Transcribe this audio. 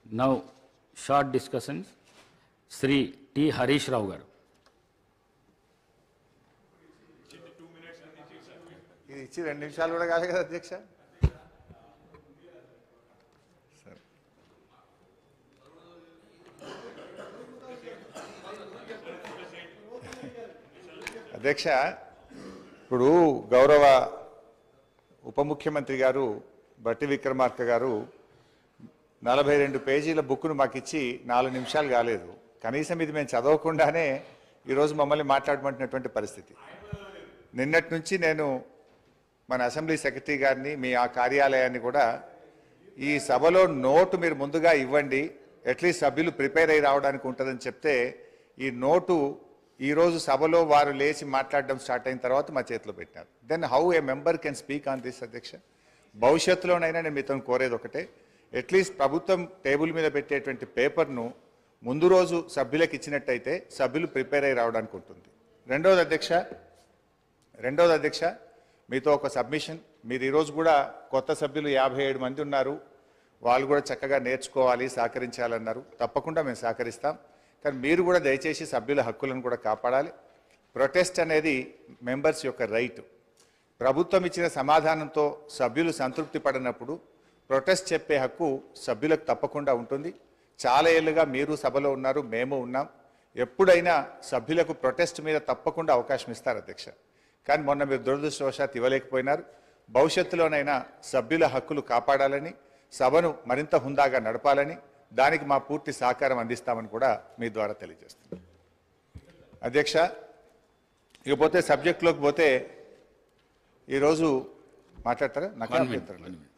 Now short discussions Shri T Harish Rao గారు ఇది ఇచ్చి రెండు నిమిషాలు కూడా కాదు కదా అధ్యక్ష సరే. అధ్యక్ష ఇప్పుడు గౌరవ ఉప ముఖ్యమంత్రి గారు బట్టి విక్రమార్క గారు నలభై రెండు పేజీల బుక్ను మాకు ఇచ్చి నాలుగు నిమిషాలు కాలేదు కనీసం ఇది మేము చదవకుండానే ఈరోజు మమ్మల్ని మాట్లాడమంటున్నటువంటి పరిస్థితి నిన్నటి నుంచి నేను మన అసెంబ్లీ సెక్రటరీ గారిని మీ ఆ కార్యాలయాన్ని కూడా ఈ సభలో నోటు మీరు ముందుగా ఇవ్వండి అట్లీస్ట్ సభ్యులు ప్రిపేర్ అయి రావడానికి ఉంటుందని చెప్తే ఈ నోటు ఈరోజు సభలో వారు లేచి మాట్లాడడం స్టార్ట్ అయిన తర్వాత మా చేతిలో పెట్టినారు then how a member can speak on this అధ్యక్ష భవిష్యత్తులోనైనా నేను మీతో కోరేది ఒకటే అట్లీస్ట్ ప్రభుత్వం టేబుల్ మీద పెట్టేటువంటి పేపర్ను ముందు రోజు సభ్యులకు ఇచ్చినట్టయితే సభ్యులు ప్రిపేర్ అయి రావడానికి ఉంటుంది రెండవది అధ్యక్ష రెండవది అధ్యక్ష మీతో ఒక సబ్మిషన్ మీరు ఈరోజు కూడా కొత్త సభ్యులు యాభై ఏడు మంది ఉన్నారు వాళ్ళు కూడా చక్కగా నేర్చుకోవాలి సహకరించాలన్నారు తప్పకుండా మేము సహకరిస్తాం కానీ మీరు కూడా దయచేసి సభ్యుల హక్కులను కూడా కాపాడాలి ప్రొటెస్ట్ అనేది మెంబర్స్ యొక్క రైట్ ప్రభుత్వం ఇచ్చిన సమాధానంతో సభ్యులు సంతృప్తి పడినప్పుడు ప్రొటెస్ట్ చెప్పే హక్కు సభ్యులకు తప్పకుండా ఉంటుంది చాలా ఏళ్ళుగా మీరు సభలో ఉన్నారు మేము ఉన్నాం ఎప్పుడైనా సభ్యులకు ప్రొటెస్ట్ మీద తప్పకుండా అవకాశం ఇస్తారు అధ్యక్ష కానీ మొన్న మీరు దురదృష్టవశాత్ ఇవ్వలేకపోయినారు భవిష్యత్తులోనైనా సభ్యుల హక్కులు కాపాడాలని సభను మరింత హుందాగా నడపాలని దానికి మా పూర్తి సహకారం అందిస్తామని కూడా మీ ద్వారా తెలియజేస్తున్నాం అధ్యక్ష ఇకపోతే సబ్జెక్టులోకి పోతే ఈరోజు మాట్లాడతారా నాకు One minute, అభ్యంతరం లేదు. one minute.